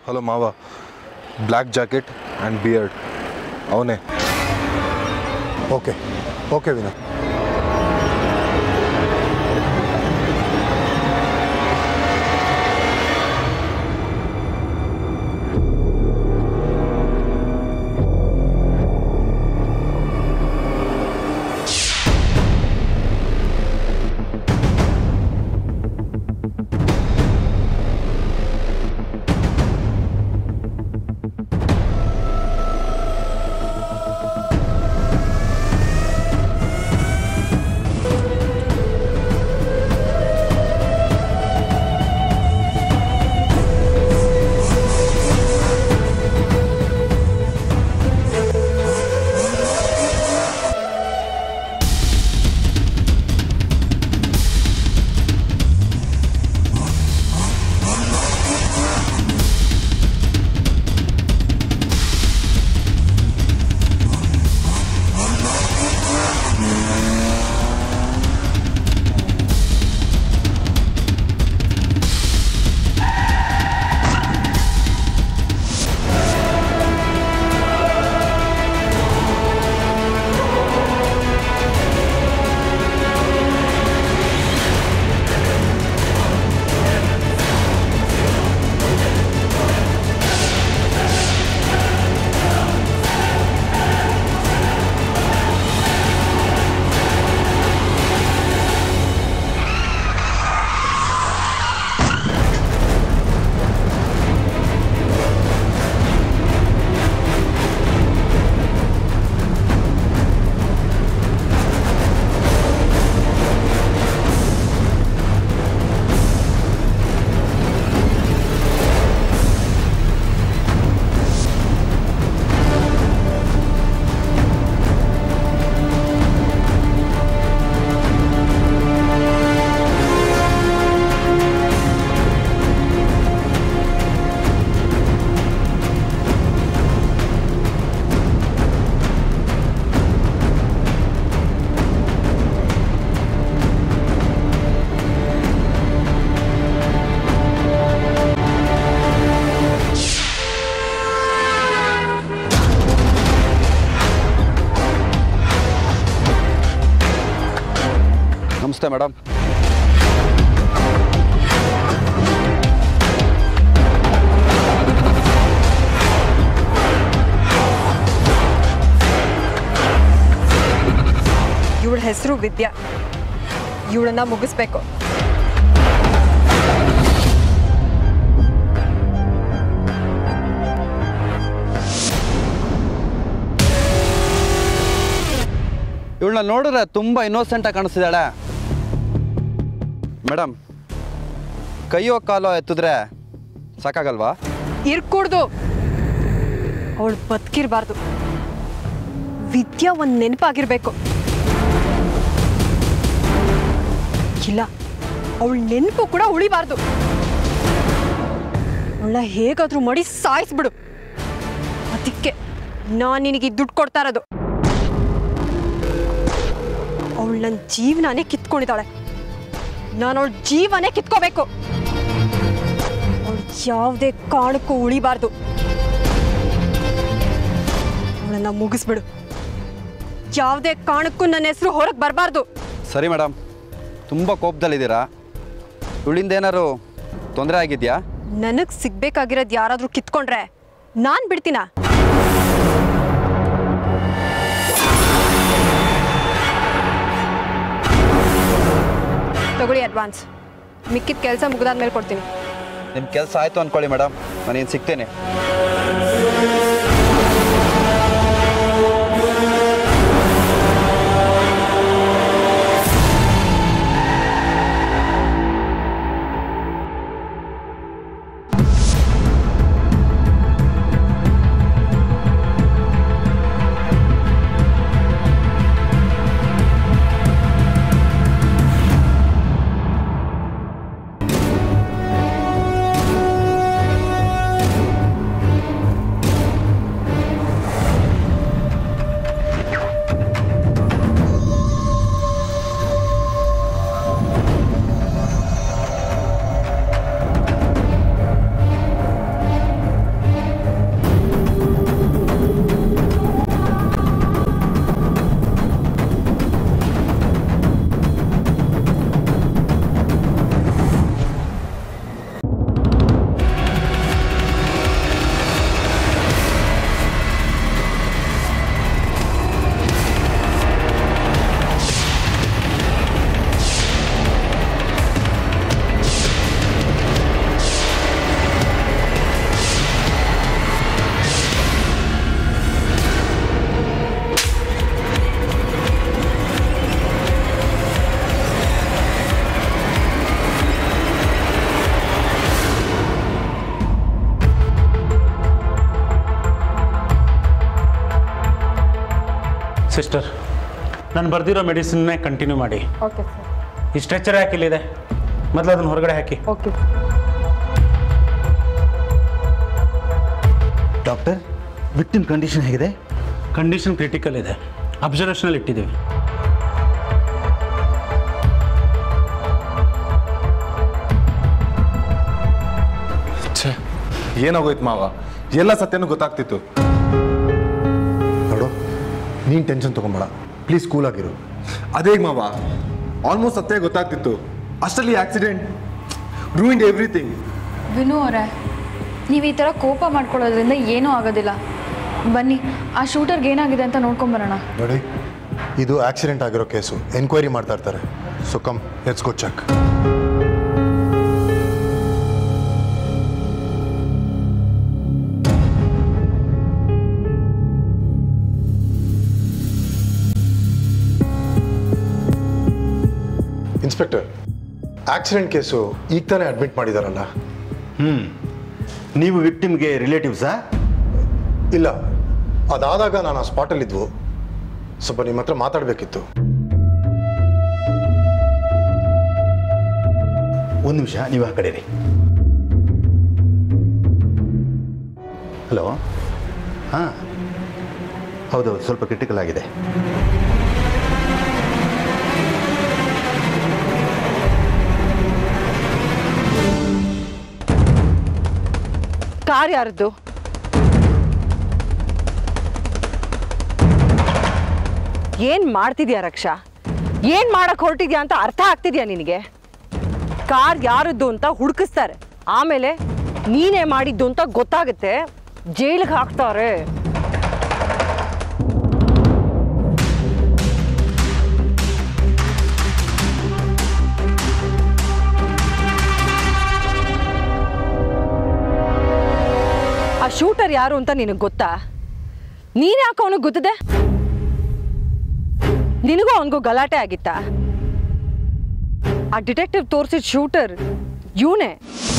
Hello ಮಾವ black jacket and beard ಅವನೇ okay okay Vinay ನಮಸ್ತೆ ಮೇಡಮ್ ಇವಳ ಹೆಸರು ವಿದ್ಯಾ ಇವಳನ್ನ ಮುಗಿಸ್ಬೇಕು ಇವಳನ್ನ ನೋಡಿದ್ರೆ ತುಂಬ ಇನ್ನೋಸೆಂಟಾಗಿ ಕಾಣಿಸ್ತಿದ್ದಾಳೆ ಮೇಡಮ್ ಕೈಯೋ ಕಾಲೋ ಎತ್ತಿದ್ರೆ ಸಾಕಾಗಲ್ವಾ ಇರ್ಕೂಡ್ದು ಅವಳು ಬದುಕಿರ್ಬಾರ್ದು ವಿದ್ಯಾ ಒಂದು ನೆನಪಾಗಿರ್ಬೇಕು ಇಲ್ಲ ಅವಳ ನೆನಪು ಕೂಡ ಉಳಿಬಾರ್ದು ಅವಳ ಹೇಗಾದ್ರೂ ಮಾಡಿ ಸಾಯಿಸ್ಬಿಡು ಅದಕ್ಕೆ ನಾನು ನಿನಗೆ ದುಡ್ಡು ಕೊಡ್ತಾ ಇರೋದು ಅವಳು ನನ್ನ ಜೀವನನೇ ಕಿತ್ಕೊಂಡಿದ್ದಾಳೆ ನಾನು ಅವಳ ಜೀವನೇ ಕಿತ್ಕೋಬೇಕು ಅವಳು ಯಾವುದೇ ಕಾರಣಕ್ಕೂ ಉಳಿಬಾರ್ದು ಅವಳನ್ನ ಮುಗಿಸ್ಬಿಡು ಯಾವುದೇ ಕಾರಣಕ್ಕೂ ನನ್ನ ಹೆಸರು ಹೊರಗೆ ಬರಬಾರ್ದು ಸರಿ ಮೇಡಮ್ ತುಂಬ ಕೋಪದಲ್ಲಿದ್ದೀರಾ ಇವಳಿಂದ ಏನಾದ್ರು ತೊಂದರೆ ಆಗಿದೆಯಾ ನನಗೆ ಸಿಗ್ಬೇಕಾಗಿರೋದು ಯಾರಾದ್ರೂ ಕಿತ್ಕೊಂಡ್ರೆ ನಾನು ಬಿಡ್ತೀನ ತಗೊಳ್ಳಿ ಅಡ್ವಾನ್ಸ್ ಮಿಕ್ಕಿದ ಕೆಲಸ ಮುಗಿದಾದ್ಮೇಲೆ ಕೊಡ್ತೀನಿ ನಿಮ್ಮ ಕೆಲಸ ಆಯಿತು ಅಂದ್ಕೊಳ್ಳಿ ಮೇಡಮ್ ನಾನೇನು ಸಿಗ್ತೇನೆ ಸಿಸ್ಟರ್ ನಾನು ಬರ್ದಿರೋ ಮೆಡಿಸಿನ್ನೇ ಕಂಟಿನ್ಯೂ ಮಾಡಿ ಓಕೆ ಸರ್ ಈ ಸ್ಟ್ರೆಚರ್ ಹಾಕಿಲ್ಲಿದೆ ಮೊದಲು ಅದನ್ನು ಹೊರಗಡೆ ಹಾಕಿ ಓಕೆ ಡಾಕ್ಟರ್ ವಿಕ್ಟಿಮ್ ಕಂಡೀಷನ್ ಹೇಗಿದೆ ಕಂಡೀಷನ್ ಕ್ರಿಟಿಕಲ್ ಇದೆ ಅಬ್ಸರ್ವೇಷನಲ್ಲಿ ಇಟ್ಟಿದ್ದೀವಿ ಛೇ ಏನಾಗೋಯ್ತು ಮಾವ ಎಲ್ಲ ಸತ್ಯನೂ ಗೊತ್ತಾಗ್ತಿತ್ತು ನೋಡು ನೀನು ಟೆನ್ಷನ್ ತೊಗೊಂಬೇಡ ಪ್ಲೀಸ್ ಕೂಲಾಗಿರು ಅದೇಗ್ ಮಾವ ಆಲ್ಮೋಸ್ಟ್ ಸತ್ಯ ಗೊತ್ತಾಗ್ತಿತ್ತು ಅಷ್ಟರಲ್ಲಿ ಆಕ್ಸಿಡೆಂಟ್ ರೂಯಿಂಡ್ ಎವ್ರಿಥಿಂಗ್ ವಿನು ಅವರೇ ನೀವು ಈ ಥರ ಕೋಪ ಮಾಡ್ಕೊಳ್ಳೋದ್ರಿಂದ ಏನೂ ಆಗೋದಿಲ್ಲ ಬನ್ನಿ ಆ ಶೂಟರ್ಗೆ ಏನಾಗಿದೆ ಅಂತ ನೋಡ್ಕೊಂಬರೋಣ ನೋಡಿ ಇದು ಆಕ್ಸಿಡೆಂಟ್ ಆಗಿರೋ ಕೇಸು ಎನ್ಕ್ವೈರಿ ಮಾಡ್ತಾ ಇರ್ತಾರೆ so come let's go check inspector accident case ಈಗ ತಾನೇ ಅಡ್ಮಿಟ್ ಮಾಡಿದಾರಲ್ಲ ನೀವು ವಿಕ್ಟಿಮ್ಗೆ ರಿಲೇಟಿವ್ಸಾ ಇಲ್ಲ ಅದಾದಾಗ ನಾನು ಆ ಸ್ಪಾಟಲ್ಲಿದ್ವು ಸ್ವಲ್ಪ ನಿಮ್ಮ ಹತ್ರ ಮಾತಾಡಬೇಕಿತ್ತು ಒಂದು ನಿಮಿಷ ನೀವು ಆ ಕಡೆ ರೀ ಹಲೋ ಹಾಂ ಹೌದೌದು ಸ್ವಲ್ಪ ಕ್ರಿಟಿಕಲ್ ಆಗಿದೆ ಕಾರ್ ಯಾರದ್ದು ಏನ್ ಮಾಡ್ತಿದ್ಯಾ ರಕ್ಷಾ ಏನ್ ಮಾಡಕ್ ಹೊರಟಿದ್ಯಾ ಅಂತ ಅರ್ಥ ಆಗ್ತಿದ್ಯಾ ನಿನಗೆ ಕಾರ್ ಯಾರದ್ದು ಅಂತ ಹುಡುಕಿಸ್ತಾರೆ ಆಮೇಲೆ ನೀನೇ ಮಾಡಿದ್ದು ಅಂತ ಗೊತ್ತಾಗುತ್ತೆ ಜೈಲಿಗೆ ಹಾಕ್ತಾರೆ ಆ ಶೂಟರ್ ಯಾರು ಅಂತ ನಿನಗೆ ಗೊತ್ತಾ ನೀನ್ ಯಾಕೆ ಅವನಿಗೆ ಗೊತ್ತಿದೆ ನಿನಗೂ ಅವನಿಗೂ ಗಲಾಟೆ ಆಗಿತ್ತಾ ಆ ಡಿಟೆಕ್ಟಿವ್ ತೋರಿಸಿದ ಶೂಟರ್ ಇವನೇ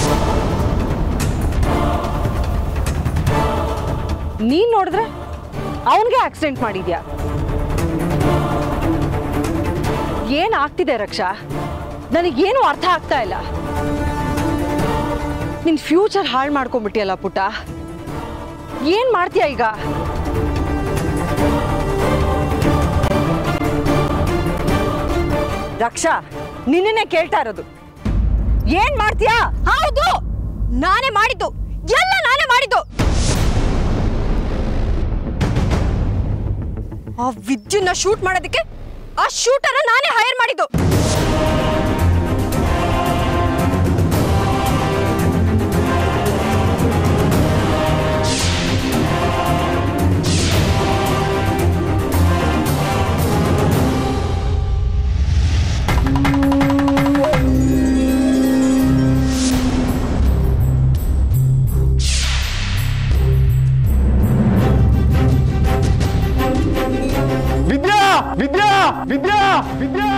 ನೀನ್ ನೋಡಿದ್ರೆ ಅವನಿಗೆ ಆಕ್ಸಿಡೆಂಟ್ ಮಾಡಿದ್ಯಾ ಏನ್ ಆಗ್ತಿದೆ ರಕ್ಷಾ ನನಗೇನು ಅರ್ಥ ಆಗ್ತಾ ಇಲ್ಲ ನಿನ್ ಫ್ಯೂಚರ್ ಹಾಳು ಮಾಡ್ಕೊಂಡ್ಬಿಟ್ಟಿಯಲ್ಲ ಪುಟ್ಟ ಏನ್ ಮಾಡ್ತೀಯ ಈಗ ರಕ್ಷಾ ನಿನ್ನೆ ಕೇಳ್ತಾ ಇರೋದು ಏನ್ ಮಾಡ್ತೀಯಾ ಹೌದು ನಾನೇ ಮಾಡಿದ್ದು ಎಲ್ಲ ನಾನೇ ಮಾಡಿದ್ದು ಆ ವಿದ್ಯುನ್ನ ಶೂಟ್ ಮಾಡೋದಕ್ಕೆ ಆ ಶೂಟರ ನಾನೇ ಹೈರ್ ಮಾಡಿದ್ದು ವಿದ್ಯಾ ವಿದ್ಯಾ ವಿದ್ಯಾ ವಿದ್ಯಾ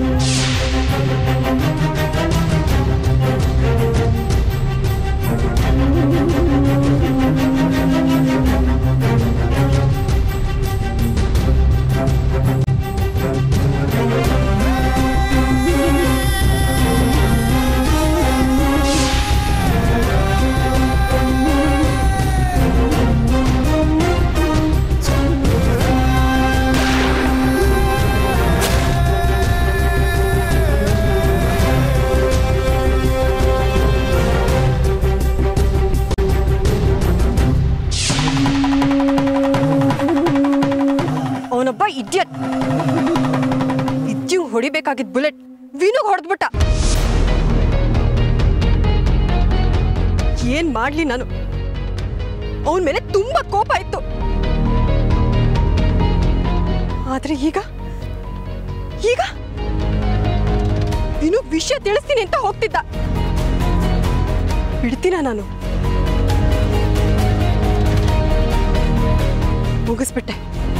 ಅವನೊಬ್ಬ ಇದ್ಯತ್ ವಿದ್ಯು ಹೊಡಿಬೇಕಾಗಿದ್ದ ಬುಲೆಟ್ ವಿನುಗ್ ಹೊಡೆದ್ಬಿಟ್ಟ ಏನ್ ಮಾಡ್ಲಿ ನಾನು ಅವನ ಮೇಲೆ ತುಂಬಾ ಕೋಪ ಇತ್ತು ಆದ್ರೆ ಈಗ ಈಗ ವಿನು ವಿಷಯ ತಿಳಿಸ್ತೀನಿ ಅಂತ ಹೋಗ್ತಿದ್ದ ಬಿಡ್ತೀನ ನಾನು ಮುಗಿಸ್ಬಿಟ್ಟೆ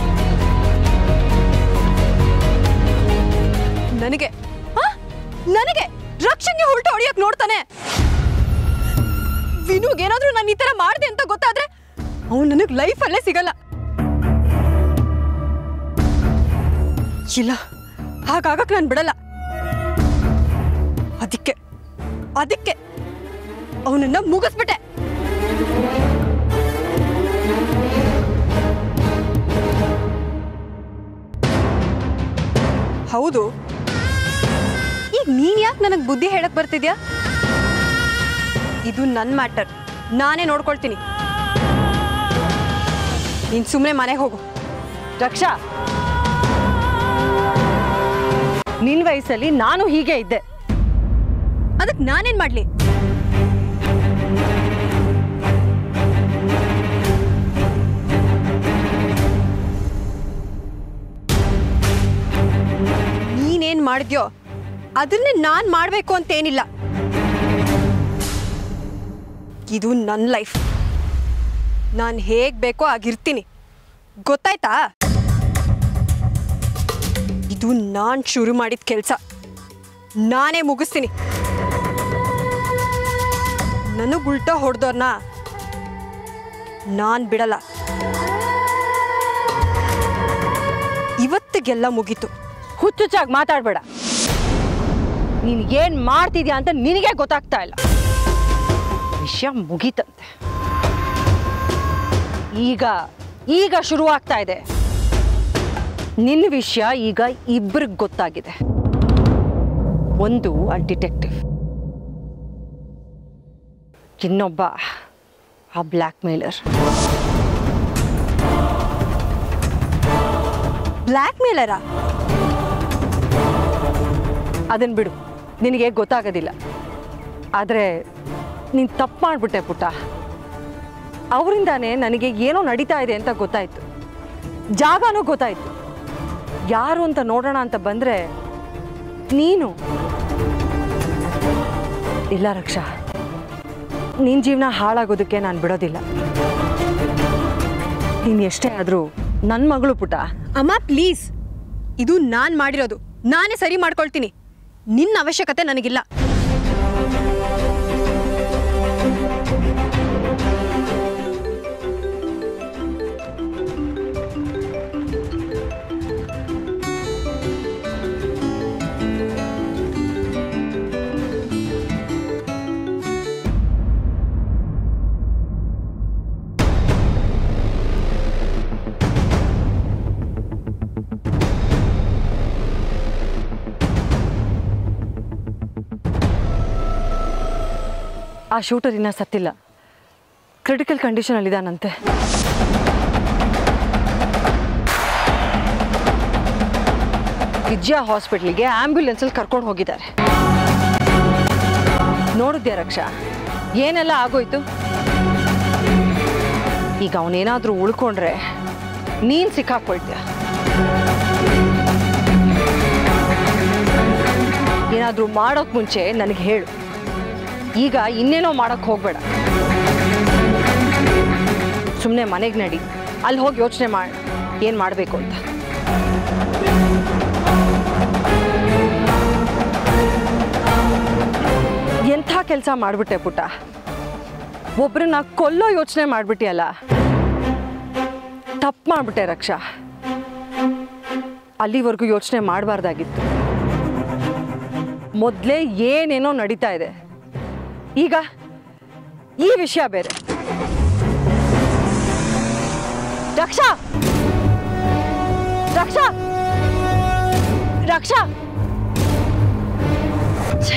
ನನಗೆ ಆ? ನನಗೆ ರಕ್ಷಣೆ ಉಲ್ಟ ಹೊಡಿಯಕ್ ನೋಡ್ತಾನೆ ವಿನುಗ್ ಏನಾದ್ರೂ ನಾನು ಈ ತರ ಮಾಡಿದೆ ಅಂತ ಗೊತ್ತಾದ್ರೆ ಅವನು ನನಗ್ ಲೈಫಲ್ಲೇ ಸಿಗಲ್ಲ ಇಲ್ಲ ಹಾಗಾಗಕ್ ನಾನು ಬಿಡಲ್ಲ ಅದಕ್ಕೆ ಅದಕ್ಕೆ ಅವನನ್ನ ಮುಗಿಸ್ಬಿಟ್ಟೆ ಹೌದು ಈಗ ನೀನ್ ಯಾಕೆ ನನಗೆ ಬುದ್ಧಿ ಹೇಳಕ್ ಬರ್ತಿದ್ಯಾ ಇದು ನನ್ನ ಮ್ಯಾಟರ್ ನಾನೇ ನೋಡ್ಕೊಳ್ತೀನಿ ನೀನ್ ಸುಮ್ಮನೆ ಮನೆಗೆ ಹೋಗು ರಕ್ಷಾ ನಿನ್ ವಯಸ್ಸಲ್ಲಿ ನಾನು ಹೀಗೆ ಇದ್ದೆ ಅದಕ್ಕೆ ನಾನೇನ್ ಮಾಡ್ಲಿ ನೀನೇನ್ ಮಾಡಿದ್ಯೋ ಅದನ್ನೇ ನಾನ್ ಮಾಡ್ಬೇಕು ಅಂತೇನಿಲ್ಲ ಇದು ನನ್ನ ಲೈಫ್ ನಾನು ಹೇಗ್ ಬೇಕೋ ಆಗಿರ್ತೀನಿ ಗೊತ್ತಾಯ್ತಾ ಇದು ನಾನ್ ಶುರು ಮಾಡಿದ ಕೆಲಸ ನಾನೇ ಮುಗಿಸ್ತೀನಿ ನನಗ್ ಉಲ್ಟಾ ಹೊಡೆದವ್ರನ್ನ ನಾನ್ ಬಿಡಲ್ಲ ಇವತ್ತಿಗೆಲ್ಲ ಮುಗೀತು ಹುಚ್ಚುಚ್ಚಾಗಿ ಮಾತಾಡ್ಬೇಡ ನೀನ್ ಏನ್ ಮಾಡ್ತಿದ್ಯಾ ಅಂತ ನಿನಗೆ ಗೊತ್ತಾಗ್ತಾ ಇಲ್ಲ ವಿಷಯ ಮುಗೀತಂತೆ ಈಗ ಈಗ ಶುರು ಆಗ್ತಾ ಇದೆ ನಿನ್ನ ವಿಷಯ ಈಗ ಇಬ್ಬರಿಗೆ ಗೊತ್ತಾಗಿದೆ ಒಂದು ಆ ಡಿಟೆಕ್ಟಿವ್ ಇನ್ನೊಬ್ಬ ಆ ಬ್ಲ್ಯಾಕ್ ಮೇಲರ್ ಬ್ಲ್ಯಾಕ್ ಮೇಲರಾ ಅದನ್ನ ಬಿಡು ನಿನಗೆ ಗೊತ್ತಾಗೋದಿಲ್ಲ ಆದರೆ ನೀನು ತಪ್ಪು ಮಾಡಿಬಿಟ್ಟೆ ಪುಟ್ಟ ಅವರಿಂದಾನೇ ನನಗೆ ಏನೋ ನಡೀತಾ ಇದೆ ಅಂತ ಗೊತ್ತಾಯ್ತು ಜಾಗನೂ ಗೊತ್ತಾಯ್ತು ಯಾರು ಅಂತ ನೋಡೋಣ ಅಂತ ಬಂದರೆ ನೀನು ಇಲ್ಲ ರಕ್ಷಾ ನಿನ್ನ ಜೀವನ ಹಾಳಾಗೋದಕ್ಕೆ ನಾನು ಬಿಡೋದಿಲ್ಲ ನೀನು ಎಷ್ಟೇ ಆದರೂ ನನ್ನ ಮಗಳು ಪುಟ ಅಮ್ಮ ಪ್ಲೀಸ್ ಇದು ನಾನ್ ಮಾಡಿರೋದು ನಾನೇ ಸರಿ ಮಾಡ್ಕೊಳ್ತೀನಿ ನಿನ್ನ ಅವಶ್ಯಕತೆ ನನಗಿಲ್ಲ ಆ ಶೂಟರ್ ಇನ್ನೂ ಸತ್ತಿಲ್ಲ ಕ್ರಿಟಿಕಲ್ ಕಂಡೀಷನಲ್ಲಿದ್ದಾನಂತೆ ವಿದ್ಯಾ ಹಾಸ್ಪಿಟ್ಲಿಗೆ ಆಂಬ್ಯುಲೆನ್ಸಲ್ಲಿ ಕರ್ಕೊಂಡು ಹೋಗಿದ್ದಾರೆ ನೋಡಿದ್ಯಾ ರಕ್ಷಾ ಏನೆಲ್ಲ ಆಗೋಯ್ತು ಈಗ ಅವನೇನಾದರೂ ಉಳ್ಕೊಂಡ್ರೆ ನೀನು ಸಿಕ್ಕಾಕೊಳ್ತೀಯ ಏನಾದರೂ ಮಾಡೋಕ್ ಮುಂಚೆ ನನಗೆ ಹೇಳು ಈಗ ಇನ್ನೇನೋ ಮಾಡೋಕ್ಕೆ ಹೋಗ್ಬೇಡ ಸುಮ್ಮನೆ ಮನೆಗೆ ನಡಿ ಅಲ್ಲಿ ಹೋಗಿ ಯೋಚನೆ ಮಾಡಿ ಏನು ಮಾಡಬೇಕು ಅಂತ ಎಂಥ ಕೆಲಸ ಮಾಡಿಬಿಟ್ಟೆ ಪುಟ್ಟ ಒಬ್ರನ್ನ ಕೊಲ್ಲೋ ಯೋಚನೆ ಮಾಡಿಬಿಟ್ಟಿಯಲ್ಲ ತಪ್ಪು ಮಾಡಿಬಿಟ್ಟೆ ರಕ್ಷಾ ಅಲ್ಲಿವರೆಗೂ ಯೋಚನೆ ಮಾಡಬಾರ್ದಾಗಿತ್ತು ಮೊದಲೇ ಏನೇನೋ ನಡೀತಾ ಇದೆ ಈಗ ಈ ವಿಷಯ ಬೇರೆ ರಕ್ಷಾ ರಕ್ಷಾ ರಕ್ಷಾ ಛೆ.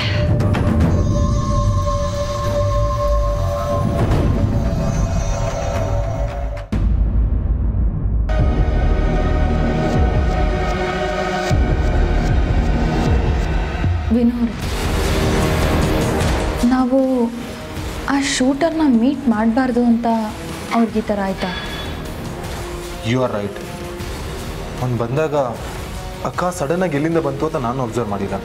ವಿನೋದ್ ನಾವು ಆ ಶೂಟರ್ನ ಮೀಟ್ ಮಾಡಬಾರ್ದು ಅಂತ ಅವ್ರಿಗೆ ಈ ಥರ ಆಯ್ತಾ ಯು ಆರ್ ರೈಟ್ ಅವ್ನು ಬಂದಾಗ ಅಕ್ಕ ಸಡನ್ನಾಗಿ ಎಲ್ಲಿಂದ ಬಂತು ಅಂತ ನಾನು ಅಬ್ಸರ್ವ್ ಮಾಡಿಲ್ಲ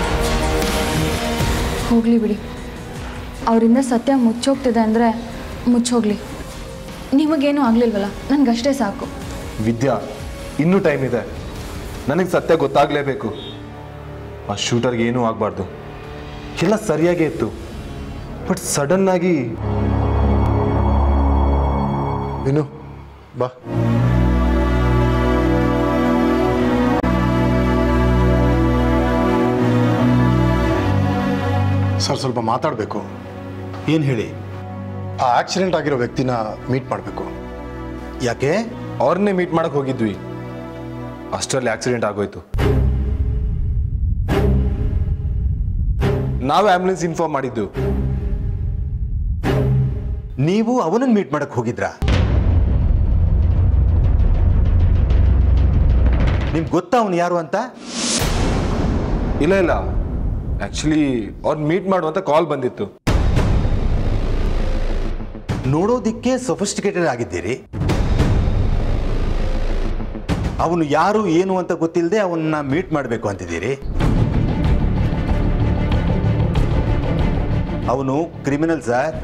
ಹೋಗಲಿ ಬಿಡಿ ಅವರಿಂದ ಸತ್ಯ ಮುಚ್ಚೋಗ್ತಿದೆ ಅಂದರೆ ಮುಚ್ಚೋಗ್ಲಿ ನಿಮಗೇನೂ ಆಗಲಿಲ್ವಲ್ಲ ನನಗಷ್ಟೇ ಸಾಕು ವಿದ್ಯಾ ಇನ್ನೂ ಟೈಮ್ ಇದೆ ನನಗೆ ಸತ್ಯ ಗೊತ್ತಾಗಲೇಬೇಕು ಆ ಶೂಟರ್ಗೆ ಏನೂ ಆಗಬಾರ್ದು ಎಲ್ಲ ಸರಿಯಾಗೇ ಇತ್ತು ಬಟ್ ಸಡನ್ನಾಗಿ ವಿನು ಬಾ ಸರ್ ಸ್ವಲ್ಪ ಮಾತಾಡಬೇಕು ಏನು ಹೇಳಿ ಆ ಆಕ್ಸಿಡೆಂಟ್ ಆಗಿರೋ ವ್ಯಕ್ತಿನ ಮೀಟ್ ಮಾಡಬೇಕು ಯಾಕೆ ಅವ್ರನ್ನೇ ಮೀಟ್ ಮಾಡಕ್ ಹೋಗಿದ್ವಿ ಅಷ್ಟರಲ್ಲಿ ಆಕ್ಸಿಡೆಂಟ್ ಆಗೋಯ್ತು ನಾವು ಆಂಬ್ಯುಲೆನ್ಸ್ ಇನ್ಫಾರ್ಮ್ ಮಾಡಿದ್ದು ನೀವು ಅವನನ್ನು ಮೀಟ್ ಮಾಡಕ್ಕೆ ಹೋಗಿದ್ರಾ ನಿಮ್ಗೆ ಗೊತ್ತಾ ಅವನು ಯಾರು ಅಂತ ಇಲ್ಲ ಇಲ್ಲ ಆಕ್ಚುಲಿ ಅವ್ರನ್ನ ಮೀಟ್ ಮಾಡುವಂತ ಕಾಲ್ ಬಂದಿತ್ತು ನೋಡೋದಿಕ್ಕೆ ಸೊಫಿಸ್ಟಿಕೇಟೆಡ್ ಆಗಿದ್ದೀರಿ ಅವನು ಯಾರು ಏನು ಅಂತ ಗೊತ್ತಿಲ್ಲದೆ ಅವನ್ನ ಮೀಟ್ ಮಾಡಬೇಕು ಅಂತಿದ್ದೀರಿ ಅವನು ಕ್ರಿಮಿನಲ್ ಸರ್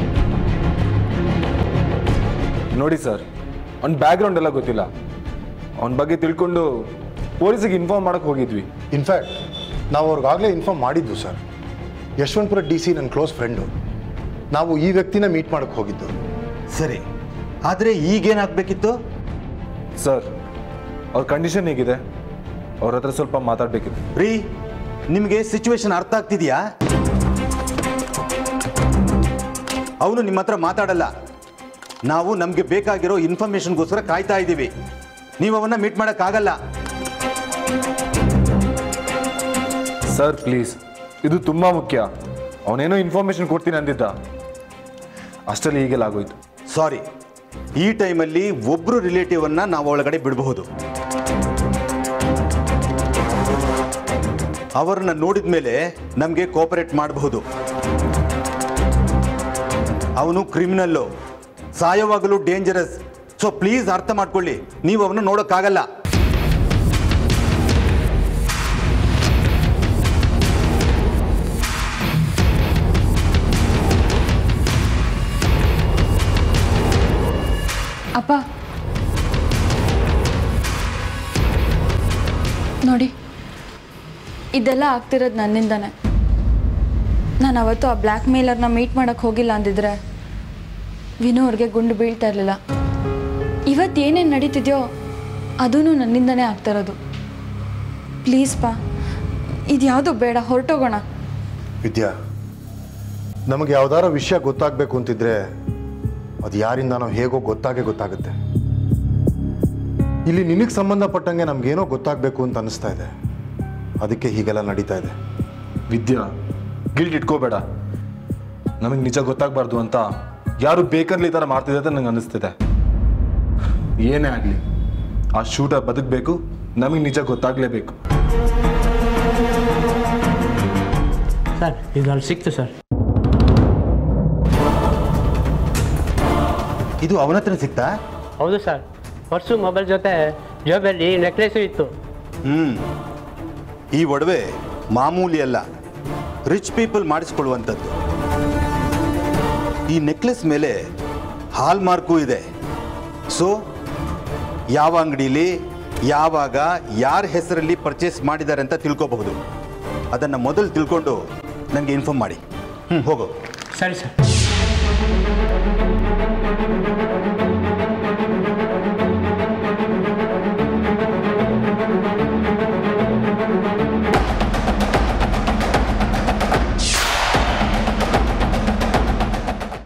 ನೋಡಿ ಸರ್ ಅವ್ನ ಬ್ಯಾಕ್ಗ್ರೌಂಡ್ ಎಲ್ಲ ಗೊತ್ತಿಲ್ಲ ಅವನ ಬಗ್ಗೆ ತಿಳ್ಕೊಂಡು ಪೊಲೀಸಿಗೆ ಇನ್ಫಾರ್ಮ್ ಮಾಡಕ್ ಹೋಗಿದ್ವಿ ಇನ್ಫ್ಯಾಕ್ಟ್ ನಾವು ಅವ್ರಿಗಾಗಲೇ ಇನ್ಫಾರ್ಮ್ ಮಾಡಿದ್ವು ಸರ್ ಯಶವಂತಪುರ ಡಿ ಸಿ ನನ್ನ ಕ್ಲೋಸ್ ಫ್ರೆಂಡು ನಾವು ಈ ವ್ಯಕ್ತಿನ ಮೀಟ್ ಮಾಡಕ್ಕೆ ಹೋಗಿದ್ದು ಸರಿ ಆದರೆ ಈಗೇನಾಗಬೇಕಿತ್ತು ಸರ್ ಅವ್ರ ಕಂಡೀಷನ್ ಹೇಗಿದೆ ಅವ್ರ ಹತ್ರ ಸ್ವಲ್ಪ ಮಾತಾಡ್ಬೇಕಿತ್ತು ರೀ ನಿಮಗೆ ಸಿಚುವೇಶನ್ ಅರ್ಥ ಆಗ್ತಿದೆಯಾ ಅವನು ನಿಮ್ಮ ಹತ್ರ ಮಾತಾಡಲ್ಲ ನಾವು ನಮಗೆ ಬೇಕಾಗಿರೋ ಇನ್ಫಾರ್ಮೇಶನ್ಗೋಸ್ಕರ ಕಾಯ್ತಾ ಇದ್ದೀವಿ ನೀವು ಅವನ್ನ ಮೀಟ್ ಮಾಡೋಕ್ಕಾಗಲ್ಲ ಸರ್ ಪ್ಲೀಸ್ ಇದು ತುಂಬಾ ಮುಖ್ಯ ಅವನೇನೋ ಇನ್ಫಾರ್ಮೇಶನ್ ಕೊಡ್ತೀನಿ ಅಂದಿದ್ದ ಅಷ್ಟರಲ್ಲಿ ಹೀಗೆಲ್ಲ ಆಗೋಯ್ತು ಸಾರಿ ಈ ಟೈಮಲ್ಲಿ ಒಬ್ಬರು ರಿಲೇಟಿವ್ ಅನ್ನ ನಾವು ಒಳಗಡೆ ಬಿಡಬಹುದು ಅವರನ್ನ ನೋಡಿದ ಮೇಲೆ ನಮಗೆ ಕೋಪರೇಟ್ ಮಾಡಬಹುದು ಅವನು ಕ್ರಿಮಿನಲ್ಲು ಸಾಯವಾಗಲೂ ಡೇಂಜರಸ್ ಸೊ ಪ್ಲೀಸ್ ಅರ್ಥ ಮಾಡ್ಕೊಳ್ಳಿ ನೀವು ಅವನ್ನ ನೋಡೋಕ್ಕಾಗಲ್ಲ ಅಪ್ಪ ನೋಡಿ ಇದೆಲ್ಲ ಆಗ್ತಿರೋದು ನನ್ನಿಂದಾನೆ ನಾನು ಅವತ್ತು ಆ ಬ್ಲ್ಯಾಕ್ ಮೇಲರ್ನ ಮೀಟ್ ಮಾಡೋಕ್ಕೆ ಹೋಗಿಲ್ಲ ಅಂದಿದ್ರೆ ವಿನು ಅವ್ರಿಗೆ ಗುಂಡು ಬೀಳ್ತಾ ಇರಲಿಲ್ಲ ಇವತ್ತು ಏನೇನು ನಡೀತಿದೆಯೋ ಅದೂ ನನ್ನಿಂದನೇ ಆಗ್ತಿರೋದು ಪ್ಲೀಸ್ ಪಾ ಇದು ಯಾವುದು ಬೇಡ ಹೊರಟೋಗೋಣ ವಿದ್ಯಾ ನಮಗೆ ಯಾವ್ದಾರ ವಿಷಯ ಗೊತ್ತಾಗಬೇಕು ಅಂತಿದ್ರೆ ಅದು ಯಾರಿಂದನೋ ಹೇಗೋ ಗೊತ್ತಾಗೇ ಗೊತ್ತಾಗುತ್ತೆ ಇಲ್ಲಿ ನಿನಗೆ ಸಂಬಂಧಪಟ್ಟಂಗೆ ನಮಗೇನೋ ಗೊತ್ತಾಗಬೇಕು ಅಂತ ಅನಿಸ್ತಾ ಇದೆ ಅದಕ್ಕೆ ಹೀಗೆಲ್ಲ ನಡೀತಾ ಇದೆ ವಿದ್ಯಾ ಗಿಲ್ಟ್ ಇಟ್ಕೋಬೇಡ ನಮಗೆ ನಿಜ ಗೊತ್ತಾಗಬಾರ್ದು ಅಂತ ಯಾರು ಬೇಕಂದ್ರೆ ಈ ಥರ ಮಾಡ್ತಿದೆ ಅಂತ ನಂಗೆ ಅನಿಸ್ತಿದೆ ಏನೇ ಆಗಲಿ ಆ ಶೂಟರ್ ಬದುಕಬೇಕು ನಮಗೆ ನಿಜ ಗೊತ್ತಾಗಲೇಬೇಕು ಸರ್ ಇದು ಅಲ್ಲಿ ಸಿಕ್ತು ಸರ್ ಇದು ಅವನ ಹತ್ರ ಸಿಕ್ತಾ ಹೌದು ಸರ್ ಪರ್ಸು ಮೊಬೈಲ್ ಜೊತೆ ಜೋಬಲ್ಲಿ ನೆಕ್ಲೆಸು ಇತ್ತು ಹ್ಮ್ ಈ ಒಡವೆ ಮಾಮೂಲಿ ಅಲ್ಲ ರಿಚ್ ಪೀಪಲ್ ಮಾಡಿಸ್ಕೊಳ್ಳುವಂಥದ್ದು ಈ ನೆಕ್ಲೆಸ್ ಮೇಲೆ ಹಾಲ್ ಮಾರ್ಕು ಇದೆ ಸೊ ಯಾವ ಅಂಗಡಿಲಿ ಯಾವಾಗ ಯಾರ ಹೆಸರಲ್ಲಿ ಪರ್ಚೇಸ್ ಮಾಡಿದ್ದಾರೆ ಅಂತ ತಿಳ್ಕೋಬಹುದು ಅದನ್ನು ಮೊದಲು ತಿಳ್ಕೊಂಡು ನನಗೆ ಇನ್ಫಾರ್ಮ್ ಮಾಡಿ ಹ್ಞೂ ಹೋಗು ಸರಿ ಸರ್